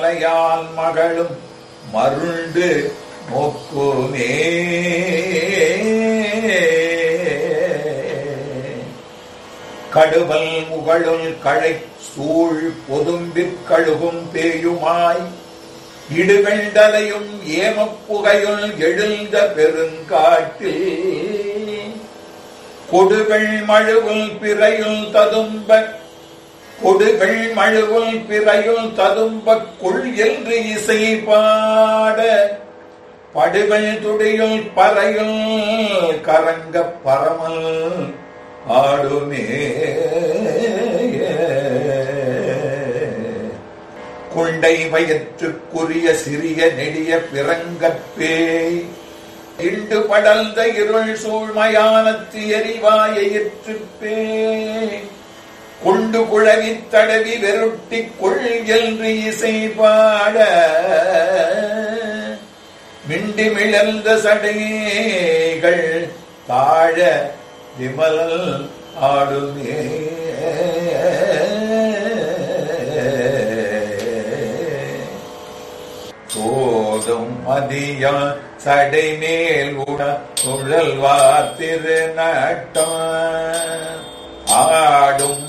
மலையால் மகளும் மருண்டு நோக்குமே கடுவல் முகழுள் களை சூழ் பொதும்பிற் கழுகும் பேயுமாய் இடுகண்டலையும் ஏமப்புகையுள் எழுந்த பெருங்காட்டில் கொடுகள் மழுவுல் பிறையுள் ததும்ப கொடுகள் மழுவுல் பிறையுள் ததும்ப கொள் என்று இசை பாட படுகள் துடியுள் பறையுள் கரங்க பரமல் ஆடுமே குண்டை வயிற்றுக்குரிய சிறிய நெடிய பிறங்கற்பேய் இண்டு படர்ந்த இருள் சூழ்மையானத்து எரிவாயிற்றுப்பே கொண்டு குழவித் தடவி வெருட்டி கொள் என்று இசை பாட மிண்டி மிளர்ந்த சடைகள் தாழ விமல் ஆடுமே சோதும் மதியா சடைமேல் உட சுழல்வார் திருநட்டம் ஆடும்